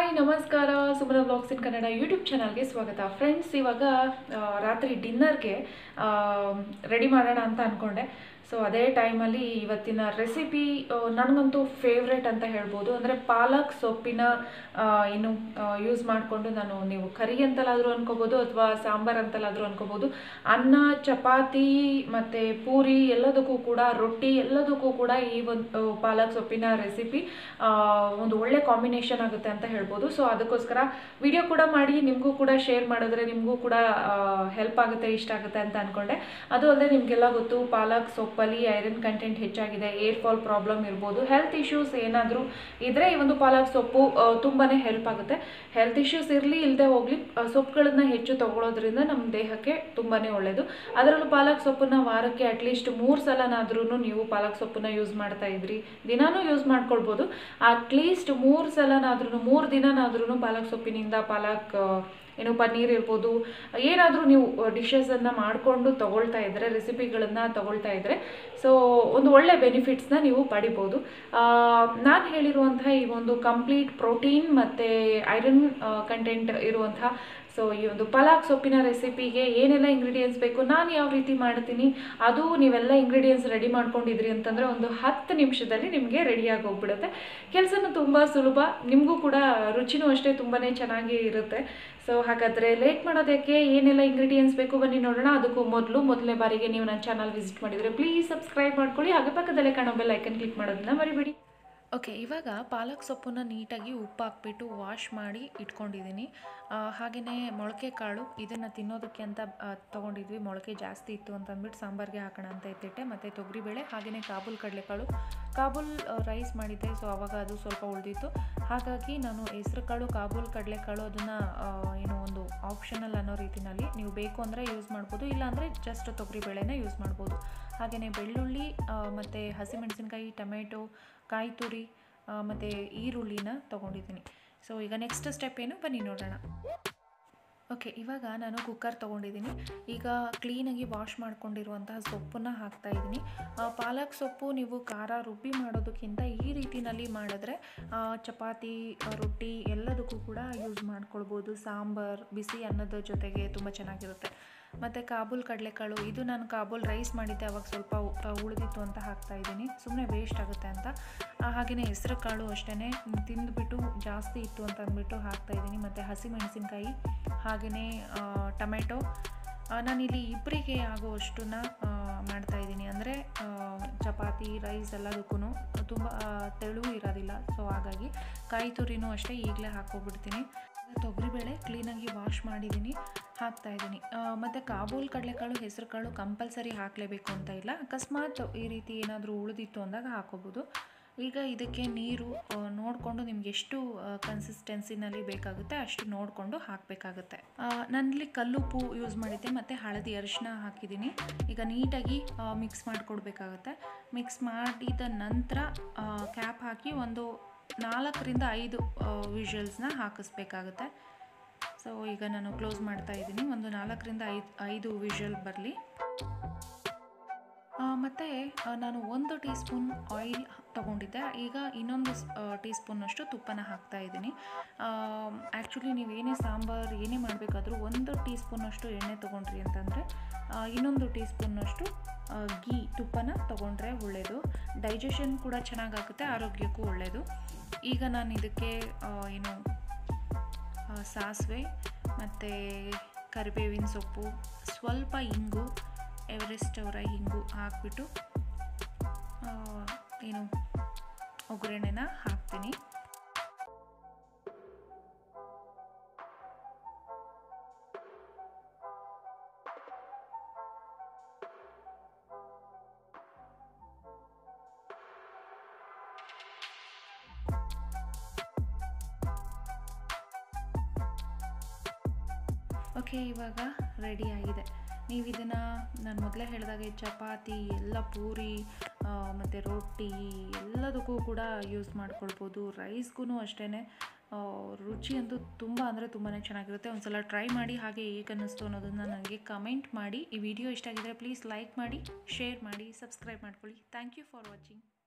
hi ನಮಸ್ಕಾರ Sumana blogs in Kannada YouTube ಚಾನಲ್ಗೆ ಸ್ವಾಗತ ಫ್ರೆಂಡ್ಸ್ ಇವಾಗ ಆ, ರಾತ್ರಿ ಡಿನ್ನರ್ಗೆ ರೆಡಿ ಮಾಡೋಣ ಅಂತ ಅಂದ್ಕೊಂಡೆ ಸೊ ಅದೇ ಟೈಮಲ್ಲಿ ಇವತ್ತಿನ ರೆಸಿಪಿ ನನಗಂತೂ ಫೇವ್ರೆಟ್ ಅಂತ ಹೇಳ್ಬೋದು ಅಂದರೆ ಪಾಲಕ್ ಸೊಪ್ಪಿನ ಆ, ಏನು ಯೂಸ್ ಮಾಡಿಕೊಂಡು ನಾನು ನೀವು ಕರಿ ಅಂತಲಾದರೂ ಅನ್ಕೋಬೋದು ಅಥವಾ ಸಾಂಬಾರ್ ಅಂತಲಾದರೂ ಅನ್ಕೋಬೋದು ಅನ್ನ ಚಪಾತಿ ಮತ್ತು ಪೂರಿ ಎಲ್ಲದಕ್ಕೂ ಕೂಡ ರೊಟ್ಟಿ ಎಲ್ಲದಕ್ಕೂ ಕೂಡ ಈ ಒಂದು ಪಾಲಕ್ ಸೊಪ್ಪಿನ ರೆಸಿಪಿ ಒಂದು ಒಳ್ಳೆ ಕಾಂಬಿನೇಷನ್ ಆಗುತ್ತೆ ಅಂತ ಹೇಳ್ಬೋದು ಸೊ ಅದಕ್ಕೋಸ್ಕರ ವಿಡಿಯೋ ಕೂಡ ಮಾಡಿ ನಿಮಗೂ ಕೂಡ ಶೇರ್ ಮಾಡಿದ್ರೆ ನಿಮಗೂ ಕೂಡ ಹೆಲ್ಪ್ ಆಗುತ್ತೆ ಇಷ್ಟ ಆಗುತ್ತೆ ಅಂತ ಅಂದ್ಕೊಂಡೆ ಅದು ಅಲ್ಲದೆ ನಿಮಗೆಲ್ಲ ಗೊತ್ತು ಪಾಲಕ್ ಸೊಪ್ಪಲ್ಲಿ ಐರನ್ ಕಂಟೆಂಟ್ ಹೆಚ್ಚಾಗಿದೆ ಏರ್ ಫಾಲ್ ಪ್ರಾಬ್ಲಮ್ ಇರ್ಬೋದು ಹೆಲ್ತ್ ಇಶ್ಯೂಸ್ ಏನಾದರೂ ಇದ್ರೆ ಈ ಒಂದು ಪಾಲಕ್ ಸೊಪ್ಪು ಆ, ತುಂಬಾನೇ ಹೆಲ್ಪ್ ಆಗುತ್ತೆ ಹೆಲ್ತ್ ಇಶ್ಯೂಸ್ ಇರಲಿ ಇಲ್ಲದೆ ಹೋಗಲಿ ಸೊಪ್ಪುಗಳನ್ನ ಹೆಚ್ಚು ತಗೊಳ್ಳೋದ್ರಿಂದ ನಮ್ಮ ದೇಹಕ್ಕೆ ತುಂಬಾನೇ ಒಳ್ಳೆಯದು ಅದರಲ್ಲೂ ಪಾಲಕ್ ಸೊಪ್ಪನ್ನ ವಾರಕ್ಕೆ ಅಟ್ಲೀಸ್ಟ್ ಮೂರು ಸಲನಾದ್ರೂ ನೀವು ಪಾಲಕ್ ಸೊಪ್ಪನ್ನ ಯೂಸ್ ಮಾಡ್ತಾ ಇದ್ರಿ ದಿನಾನೂ ಯೂಸ್ ಮಾಡ್ಕೊಳ್ಬೋದು ಅಟ್ಲೀಸ್ಟ್ ಮೂರು ಸಲನಾದ್ರೂ ಮೂರು ದಿನನಾದ್ರೂ ಪಾಲಕ್ ಸೊಪ್ಪಿನಿಂದ ಪಾಲಕ್ ಆ, ಏನು ಪನ್ನೀರ್ ಇರ್ಬೋದು ಏನಾದರೂ ನೀವು ಡಿಶಸನ್ನು ಮಾಡಿಕೊಂಡು ತಗೊಳ್ತಾ ಇದ್ದರೆ ರೆಸಿಪಿಗಳನ್ನು ತಗೊಳ್ತಾ ಇದ್ದರೆ ಸೊ ಒಂದು ಒಳ್ಳೆ ಬೆನಿಫಿಟ್ಸ್ನ ನೀವು ಪಡಿಬೋದು ನಾನು ಹೇಳಿರುವಂತಹ ಈ ಒಂದು ಕಂಪ್ಲೀಟ್ ಪ್ರೋಟೀನ್ ಮತ್ತು ಐರನ್ ಕಂಟೆಂಟ್ ಇರುವಂತಹ ಸೊ ಈ ಒಂದು ಪಲಾಕ್ ಸೊಪ್ಪಿನ ರೆಸಿಪಿಗೆ ಏನೆಲ್ಲ ಇಂಗ್ರೀಡಿಯೆಂಟ್ಸ್ ಬೇಕು ನಾನು ಯಾವ ರೀತಿ ಮಾಡ್ತೀನಿ ಅದು ನೀವೆಲ್ಲ ಇಂಗ್ರೀಡಿಯೆಂಟ್ಸ್ ರೆಡಿ ಮಾಡ್ಕೊಂಡಿದ್ರಿ ಅಂತಂದರೆ ಒಂದು ಹತ್ತು ನಿಮಿಷದಲ್ಲಿ ನಿಮಗೆ ರೆಡಿಯಾಗಿ ಹೋಗ್ಬಿಡುತ್ತೆ ಕೆಲಸನೂ ತುಂಬ ಸುಲಭ ನಿಮಗೂ ಕೂಡ ರುಚಿನೂ ಅಷ್ಟೇ ತುಂಬಾ ಚೆನ್ನಾಗಿ ಇರುತ್ತೆ ಸೊ ಹಾಗಾದರೆ ಲೇಟ್ ಮಾಡೋದಕ್ಕೆ ಏನೆಲ್ಲ ಇಂಗ್ರೀಡಿಯೆಂಟ್ಸ್ ಬೇಕು ಬನ್ನಿ ನೋಡೋಣ ಅದಕ್ಕೂ ಮೊದಲು ಮೊದಲನೇ ಬಾರಿಗೆ ನೀವು ನನ್ನ ಚಾನಲ್ ವಿಸಿಟ್ ಮಾಡಿದರೆ ಪ್ಲೀಸ್ ಸಬ್ಸ್ಕ್ರೈಬ್ ಮಾಡ್ಕೊಳ್ಳಿ ಹಾಗೆ ಪಕ್ಕದಲ್ಲೇ ಕಾಣೋ ಬೆಲ್ ಐಕನ್ ಕ್ಲಿಕ್ ಮಾಡೋದನ್ನ ಮರಿಬೇಡಿ ಓಕೆ ಇವಾಗ ಪಾಲಕ್ ಸೊಪ್ಪನ್ನ ನೀಟಾಗಿ ಉಪ್ಪು ಹಾಕ್ಬಿಟ್ಟು ವಾಶ್ ಮಾಡಿ ಇಟ್ಕೊಂಡಿದ್ದೀನಿ ಹಾಗೆಯೇ ಮೊಳಕೆ ಕಾಳು ಇದನ್ನು ತಿನ್ನೋದಕ್ಕೆ ಅಂತ ಆ, ತೊಗೊಂಡಿದ್ವಿ ಮೊಳಕೆ ಜಾಸ್ತಿ ಇತ್ತು ಅಂತ ಅಂದ್ಬಿಟ್ಟು ಸಾಂಬಾರಿಗೆ ಹಾಕೋಣ ಅಂತ ಎತ್ತಿಟ್ಟೆ ಮತ್ತು ತೊಗರಿಬೇಳೆ ಹಾಗೆಯೇ ಕಾಬೂಲ್ ಕಡಲೆಕಾಳು ಕಾಬೂಲ್ ರೈಸ್ ಮಾಡಿದ್ದೆ ಸೊ ಆವಾಗ ಅದು ಸ್ವಲ್ಪ ಉಳಿದಿತ್ತು ಹಾಗಾಗಿ ನಾನು ಹೆಸ್ರು ಕಾಳು ಕಾಬೂಲ್ ಕಡಲೆಕಾಳು ಅದನ್ನು ಏನು ಒಂದು ಆಪ್ಷನಲ್ ಅನ್ನೋ ರೀತಿನಲ್ಲಿ ನೀವು ಬೇಕು ಅಂದರೆ ಯೂಸ್ ಮಾಡ್ಬೋದು ಇಲ್ಲಾಂದರೆ ಜಸ್ಟ್ ತೊಗರಿಬೇಳೆನ ಯೂಸ್ ಮಾಡ್ಬೋದು ಹಾಗೆಯೇ ಬೆಳ್ಳುಳ್ಳಿ ಮತ್ತು ಹಸಿಮೆಣಸಿನ್ಕಾಯಿ ಟೊಮೆಟೊ ಕಾಯಿ ತುರಿ ಮತ್ತು ಈರುಳ್ಳಿನ ತೊಗೊಂಡಿದ್ದೀನಿ ಸೊ ಈಗ ನೆಕ್ಸ್ಟ್ ಸ್ಟೆಪ್ ಏನು ಬನ್ನಿ ನೋಡೋಣ ಓಕೆ ಇವಾಗ ನಾನು ಕುಕ್ಕರ್ ತೊಗೊಂಡಿದ್ದೀನಿ ಈಗ ಕ್ಲೀನಾಗಿ ವಾಶ್ ಮಾಡ್ಕೊಂಡಿರುವಂತಹ ಸೊಪ್ಪನ್ನು ಹಾಕ್ತಾ ಇದ್ದೀನಿ ಪಾಲಕ್ ಸೊಪ್ಪು ನೀವು ಖಾರ ರುಬ್ಬಿ ಮಾಡೋದಕ್ಕಿಂತ ಈ ರೀತಿನಲ್ಲಿ ಮಾಡಿದ್ರೆ ಆ, ಚಪಾತಿ ಆ, ರೊಟ್ಟಿ ಎಲ್ಲದಕ್ಕೂ ಕೂಡ ಯೂಸ್ ಮಾಡ್ಕೊಳ್ಬೋದು ಸಾಂಬಾರ್ ಬಿಸಿ ಅನ್ನದ ಜೊತೆಗೆ ತುಂಬ ಚೆನ್ನಾಗಿರುತ್ತೆ ಮತ್ತು ಕಾಬೂಲ್ ಕಡಲೆಕಾಳು ಇದು ನಾನು ಕಾಬೂಲ್ ರೈಸ್ ಮಾಡಿದ್ದೆ ಅವಾಗ ಸ್ವಲ್ಪ ಉ- ಉಳಿದಿತ್ತು ಅಂತ ಹಾಕ್ತಾ ಇದ್ದೀನಿ ಸುಮ್ಮನೆ ವೇಸ್ಟ್ ಆಗುತ್ತೆ ಅಂತ ಹಾಗೆಯೇ ಹೆಸರು ಕಾಳು ಅಷ್ಟೇ ತಿಂದುಬಿಟ್ಟು ಜಾಸ್ತಿ ಇತ್ತು ಅಂತ ಅಂದ್ಬಿಟ್ಟು ಹಾಕ್ತಾ ಇದ್ದೀನಿ ಮತ್ತು ಹಸಿಮೆಣಸಿನ್ಕಾಯಿ ಹಾಗೆಯೇ ಟೊಮೆಟೊ ಆ, ನಾನಿಲ್ಲಿ ಇಬ್ಬರಿಗೆ ಆಗುವಷ್ಟನ್ನ ಮಾಡ್ತಾ ಇದ್ದೀನಿ ಅಂದರೆ ಚಪಾತಿ ರೈಸ್ ಎಲ್ಲದಕ್ಕೂ ತುಂಬ ಆ, ತೆಳು ಇರೋದಿಲ್ಲ ಸೊ ಹಾಗಾಗಿ ಕಾಯಿ ತುರಿನೂ ಅಷ್ಟೇ ಈಗಲೇ ಹಾಕೋಬಿಡ್ತೀನಿ ತೊಗರಿಬೇಳೆ ಕ್ಲೀನಾಗಿ ವಾಶ್ ಮಾಡಿದ್ದೀನಿ ಹಾಕ್ತಾ ಇದ್ದೀನಿ ಮತ್ತು ಕಾಬೂಲ್ ಕಡಲೆಕಾಳು ಹೆಸರು ಕಾಳು ಕಂಪಲ್ಸರಿ ಹಾಕಲೇಬೇಕು ಅಂತ ಇಲ್ಲ ಅಕಸ್ಮಾತ್ ಈ ರೀತಿ ಏನಾದರೂ ಉಳಿದಿತ್ತು ಅಂದಾಗ ಹಾಕೋಬೋದು ಈಗ ಇದಕ್ಕೆ ನೀರು ಆ, ನೋಡಿಕೊಂಡು ನಿಮ್ಗೆ ಎಷ್ಟು ಕನ್ಸಿಸ್ಟೆನ್ಸಿನಲ್ಲಿ ಬೇಕಾಗುತ್ತೆ ಅಷ್ಟು ನೋಡಿಕೊಂಡು ಹಾಕಬೇಕಾಗುತ್ತೆ ನಾನಿಲ್ಲಿ ಕಲ್ಲುಪ್ಪು ಯೂಸ್ ಮಾಡಿದ್ದೆ ಮತ್ತು ಹಳದಿ ಅರಿಶಿನ ಹಾಕಿದ್ದೀನಿ ಈಗ ನೀಟಾಗಿ ಮಿಕ್ಸ್ ಮಾಡಿಕೊಡ್ಬೇಕಾಗತ್ತೆ ಮಿಕ್ಸ್ ಮಾಡಿದ ನಂತರ ಕ್ಯಾಪ್ ಹಾಕಿ ಒಂದು ನಾಲ್ಕರಿಂದ ಐದು ವಿಷಲ್ಸ್ನ ಹಾಕಿಸ್ಬೇಕಾಗುತ್ತೆ ಸೊ ಈಗ ನಾನು ಕ್ಲೋಸ್ ಮಾಡ್ತಾ ಇದ್ದೀನಿ ಒಂದು ನಾಲ್ಕರಿಂದ ಐದು ಐದು ವಿಷಲ್ ಬರಲಿ ಮತ್ತು ನಾನು ಒಂದು ಟೀ ಸ್ಪೂನ್ ಆಯಿಲ್ ತೊಗೊಂಡಿದ್ದೆ ಈಗ ಇನ್ನೊಂದು ಟೀ ಸ್ಪೂನಷ್ಟು ತುಪ್ಪನ ಹಾಕ್ತಾ ಇದ್ದೀನಿ ಆ್ಯಕ್ಚುಲಿ ನೀವು ಏನೇ ಸಾಂಬಾರು ಏನೇ ಮಾಡಬೇಕಾದ್ರೂ ಒಂದು ಟೀ ಸ್ಪೂನಷ್ಟು ಎಣ್ಣೆ ತೊಗೊಂಡ್ರಿ ಅಂತಂದರೆ ಇನ್ನೊಂದು ಟೀ ಸ್ಪೂನಷ್ಟು ಗೀ ತುಪ್ಪನ ತೊಗೊಂಡ್ರೆ ಒಳ್ಳೆಯದು ಡೈಜೆಷನ್ ಕೂಡ ಚೆನ್ನಾಗಾಗುತ್ತೆ ಆರೋಗ್ಯಕ್ಕೂ ಒಳ್ಳೆಯದು ಈಗ ನಾನು ಇದಕ್ಕೆ ಆ, ಏನು ಆ, ಸಾಸಿವೆ ಮತ್ತು ಕರಿಬೇವಿನ ಸೊಪ್ಪು ಸ್ವಲ್ಪ ಇಂಗು ಎವರೆಸ್ಟ್ ಅವರ ಹಿಂಗು ಹಾಕ್ಬಿಟ್ಟು ಆ, ಏನು ಒಗ್ಗರಣೆನ ಹಾಕ್ತೀನಿ ಓಕೆ ಇವಾಗ ರೆಡಿ ಆಗಿದೆ ನೀವು ಇದನ್ನು ನಾನು ಮೊದಲೇ ಹೇಳಿದಾಗೆ ಚಪಾತಿ ಎಲ್ಲ ಪೂರಿ ಮತ್ತು ರೊಟ್ಟಿ ಎಲ್ಲದಕ್ಕೂ ಕೂಡ ಯೂಸ್ ಮಾಡ್ಕೊಳ್ಬೋದು ರೈಸ್ಗೂ ಅಷ್ಟೇ ರುಚಿ ಅಂತೂ ತುಂಬ ಅಂದರೆ ತುಂಬಾ ಚೆನ್ನಾಗಿರುತ್ತೆ ಒಂದ್ಸಲ ಟ್ರೈ ಮಾಡಿ ಹಾಗೆ ಹೇಗೆ ಅನ್ನಿಸ್ತು ಅನ್ನೋದನ್ನು ನನಗೆ ಕಮೆಂಟ್ ಮಾಡಿ ಈ ವಿಡಿಯೋ ಇಷ್ಟ ಆಗಿದ್ರೆ ಪ್ಲೀಸ್ ಲೈಕ್ ಮಾಡಿ ಶೇರ್ ಮಾಡಿ ಸಬ್ಸ್ಕ್ರೈಬ್ ಮಾಡ್ಕೊಳ್ಳಿ ಥ್ಯಾಂಕ್ ಯು ಫಾರ್ ವಾಚಿಂಗ್